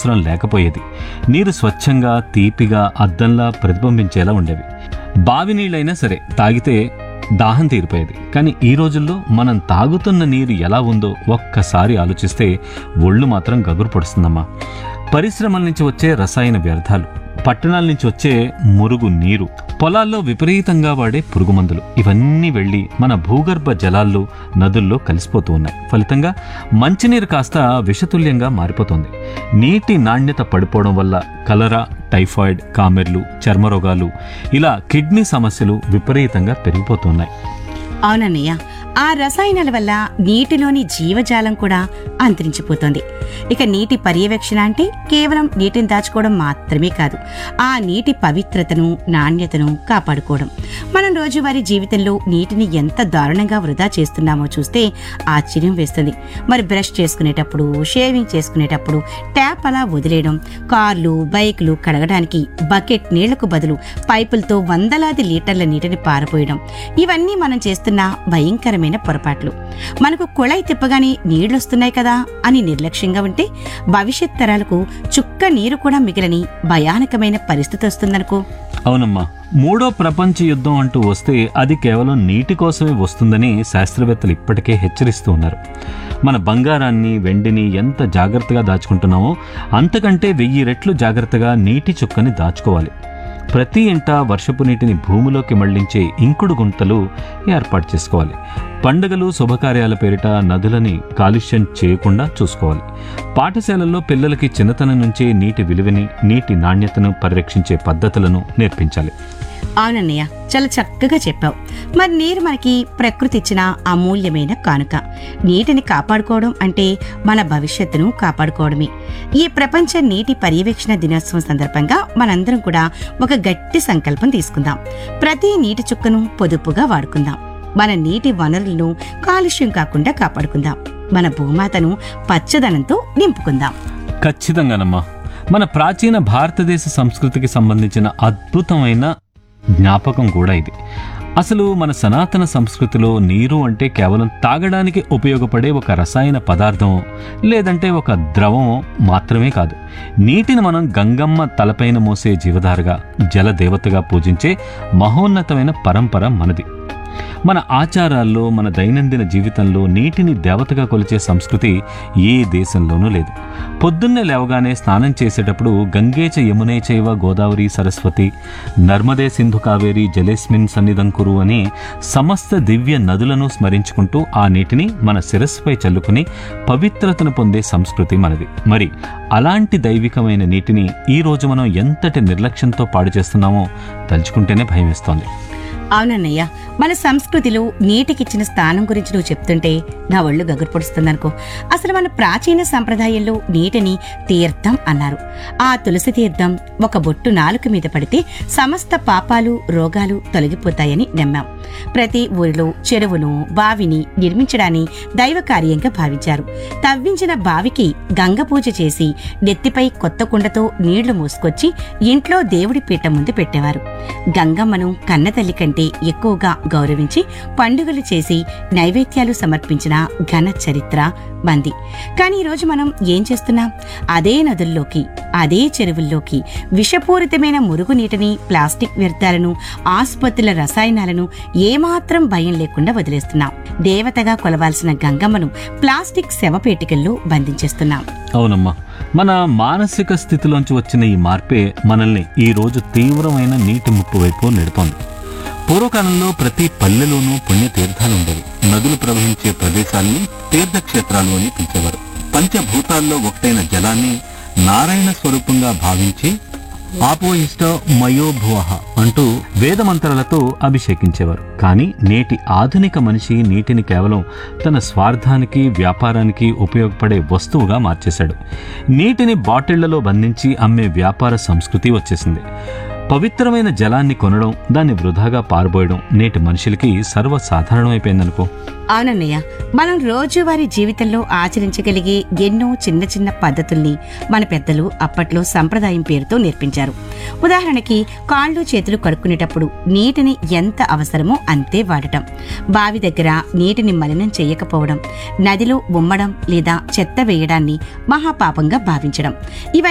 అవసరం లేకపోయేది నీరు స్వచ్ఛంగా తీపిగా అద్దంలా ప్రతిబింబించేలా ఉండేవి బావి నీళ్ళైనా సరే తాగితే దాహం తీరిపోయేది కానీ ఈ రోజుల్లో మనం తాగుతున్న నీరు ఎలా ఉందో ఒక్కసారి ఆలోచిస్తే ఒళ్ళు మాత్రం గగురు పడుతుందమ్మా పరిశ్రమల నుంచి వచ్చే రసాయన వ్యర్థాలు పట్టణాల నుంచి వచ్చే మురుగు నీరు పొలాల్లో విపరీతంగా వాడే పురుగు మందులు ఇవన్నీ వెళ్ళి మన భూగర్భ జలాల్లో నదుల్లో కలిసిపోతూ ఉన్నాయి ఫలితంగా మంచినీరు కాస్త విషతుల్యంగా మారిపోతుంది నీటి నాణ్యత పడిపోవడం వల్ల కలరా టైఫాయిడ్ కామెర్లు చర్మరోగాలు ఇలా కిడ్నీ సమస్యలు విపరీతంగా పెరిగిపోతున్నాయి అవునన్నయ్య ఆ రసాయనాల వల్ల నీటిలోని జీవజాలం కూడా అంతరించిపోతోంది ఇక నీటి పర్యవేక్షణ అంటే కేవలం నీటిని దాచుకోవడం మాత్రమే కాదు ఆ నీటి పవిత్రతను నాణ్యతను కాపాడుకోవడం మనం రోజువారీ జీవితంలో నీటిని ఎంత దారుణంగా వృధా చేస్తున్నామో చూస్తే ఆశ్చర్యం వేస్తుంది మరి బ్రష్ చేసుకునేటప్పుడు షేవింగ్ చేసుకునేటప్పుడు ట్యాప్ అలా వదిలేయడం కార్లు బైకులు కడగడానికి బకెట్ నీళ్లకు బదులు పైపులతో వందలాది లీటర్ల నీటిని పారపోయడం ఇవన్నీ మనం చేస్తున్న భయంకరమైన పొరపాట్లు మనకు కుళాయి తిప్పగానే నీళ్లొస్తున్నాయి కదా అని నిర్లక్ష్యంగా ఉంటే భవిష్యత్ తరాలకు చుక్క నీరు కూడా మిగిలని భయానకమైన పరిస్థితి వస్తుందనుకో అవునమ్మా మూడో ప్రపంచ యుద్ధం అంటూ వస్తే అది కేవలం నీటి కోసమే వస్తుందని శాస్త్రవేత్తలు ఇప్పటికే హెచ్చరిస్తూ ఉన్నారు మన బంగారాన్ని వెండిని ఎంత జాగ్రత్తగా దాచుకుంటున్నామో అంతకంటే వెయ్యి రెట్లు జాగ్రత్తగా నీటి చుక్కని దాచుకోవాలి ప్రతి ఇంట వర్షపు నీటిని భూమిలోకి మళ్లించే ఇంకుడు గుంతలు ఏర్పాటు చేసుకోవాలి పండుగలు శుభకార్యాల పేరిట నదులని కాలుష్యం చేయకుండా చూసుకోవాలి పాఠశాలల్లో పిల్లలకి చిన్నతనం నుంచే నీటి విలువని నీటి నాణ్యతను పరిరక్షించే పద్ధతులను నేర్పించాలి అవునన్నయ్య చాలా చక్కగా చెప్పావు మరి నీరు మనకి ప్రకృతి ఇచ్చిన అమూల్యమైన కానుక నీటిని కాపాడుకోవడం అంటే మన భవిష్యత్తును కాపాడుకోవడమే ఈ ప్రపంచ నీటి పర్యవేక్షణ దినోత్సవం సందర్భంగా మనందరం కూడా ఒక గట్టి సంకల్పం తీసుకుందాం ప్రతి నీటి చుక్కను పొదుపుగా వాడుకుందాం మన నీటి వనరులను కాలుష్యం కాకుండా కాపాడుకుందాం మన భూమాతను పచ్చదనంతో నింపుకుందాం ఖచ్చితంగానమ్మా మన ప్రాచీన భారతదేశ సంస్కృతికి సంబంధించిన అద్భుతమైన జ్ఞాపకం కూడా ఇది అసలు మన సనాతన సంస్కృతిలో నీరు అంటే కేవలం తాగడానికి ఉపయోగపడే ఒక రసాయన పదార్థమో లేదంటే ఒక ద్రవమో మాత్రమే కాదు నీటిని మనం గంగమ్మ తలపైన మోసే జీవధారగా జలదేవతగా పూజించే మహోన్నతమైన పరంపర మనది మన ఆచారాల్లో మన దైనందిన జీవితంలో నీటిని దేవతగా కొలిచే సంస్కృతి ఏ దేశంలోనూ లేదు పొద్దున్నే లేవగానే స్నానం చేసేటప్పుడు గంగేచ యమునే చైవ గోదావరి సరస్వతి నర్మదే సింధు కావేరి జలేస్మిన్ సన్నిధం కురు అని సమస్త దివ్య నదులను స్మరించుకుంటూ ఆ నీటిని మన శిరస్సుపై చల్లుకుని పవిత్రతను పొందే సంస్కృతి మనది మరి అలాంటి దైవికమైన నీటిని ఈ రోజు మనం ఎంతటి నిర్లక్ష్యంతో పాడు చేస్తున్నామో తలుచుకుంటేనే భయమేస్తోంది అవునన్నయ్య మన సంస్కృతిలో నీటికిచ్చిన స్థానం గురించి నువ్వు చెప్తుంటే నా ఒళ్ళు గగురు పొడుస్తుందనుకో అసలు మన ప్రాచీన సంప్రదాయంలో నీటిని తీర్థం అన్నారు ఆ తులసి తీర్థం ఒక బొట్టు నాలుక మీద పడితే సమస్త పాపాలు రోగాలు తొలగిపోతాయని నమ్మాం ప్రతి ఊరిలో చెరువును బావిని నిర్మించడాన్ని దైవ కార్యంగా భావించారు తవ్వించిన బావికి గంగ పూజ చేసి నెత్తిపై కొత్త కుండతో నీళ్లు మోసుకొచ్చి ఇంట్లో దేవుడి పీఠ ముందు పెట్టేవారు గంగమ్మను కన్నతల్లి కంటే ఎక్కువగా గౌరవించి పండుగలు చేసి నైవేద్యాలు సమర్పించిన ఘన చరిత్ర మంది కానీ ఈరోజు మనం ఏం చేస్తున్నాం అదే నదుల్లోకి అదే చెరువుల్లోకి విషపూరితమైన మురుగునీటిని ప్లాస్టిక్ వ్యర్థాలను ఆసుపత్రుల రసాయనాలను ఏమాత్రం భయం లేకుండా వదిలేస్తున్నాం దేవతగా కొలవాల్సిన గంగమ్మను ప్లాస్టిక్ శవపేటికల్లో బంధించేస్తున్నాం అవునమ్మా మన మానసిక స్థితిలోంచి వచ్చిన ఈ మార్పే మనల్ని ఈ రోజు తీవ్రమైన నీటి ముప్పు వైపు నెడుతోంది పూర్వకాలంలో ప్రతి పల్లెలోనూ పుణ్య తీర్థాలు ఉండేవి నదులు ప్రవహించే ప్రదేశాల్ని తీర్థక్షేత్రాలు అని పిలిచేవారు పంచభూతాల్లో ఒకటైన జలాన్ని నారాయణ స్వరూపంగా భావించి ఆపోయిష్ట మయోభువ అంటూ వేదమంత్రాలతో అభిషేకించేవారు కానీ నేటి ఆధునిక మనిషి నీటిని కేవలం తన స్వార్థానికి వ్యాపారానికి ఉపయోగపడే వస్తువుగా మార్చేశాడు నీటిని బాటిళ్లలో బంధించి అమ్మే వ్యాపార సంస్కృతి వచ్చేసింది పవిత్రమైన జలాన్ని కొనడం దాన్ని వృధాగా పారబోయడం నేటి మనుషులకి సర్వసాధారణమైపోయిందనుకో అవునన్నయ్య మనం రోజువారీ జీవితంలో ఆచరించగలిగే ఎన్నో చిన్న చిన్న పద్ధతుల్ని మన పెద్దలు అప్పట్లో సంప్రదాయం పేరుతో నేర్పించారు ఉదాహరణకి కాళ్ళు చేతులు కడుక్కునేటప్పుడు నీటిని ఎంత అవసరమో అంతే వాడటం బావి దగ్గర నీటిని మలినం చేయకపోవడం నదిలో ఉమ్మడం లేదా చెత్త వేయడాన్ని మహాపాపంగా భావించడం ఇవన్నీ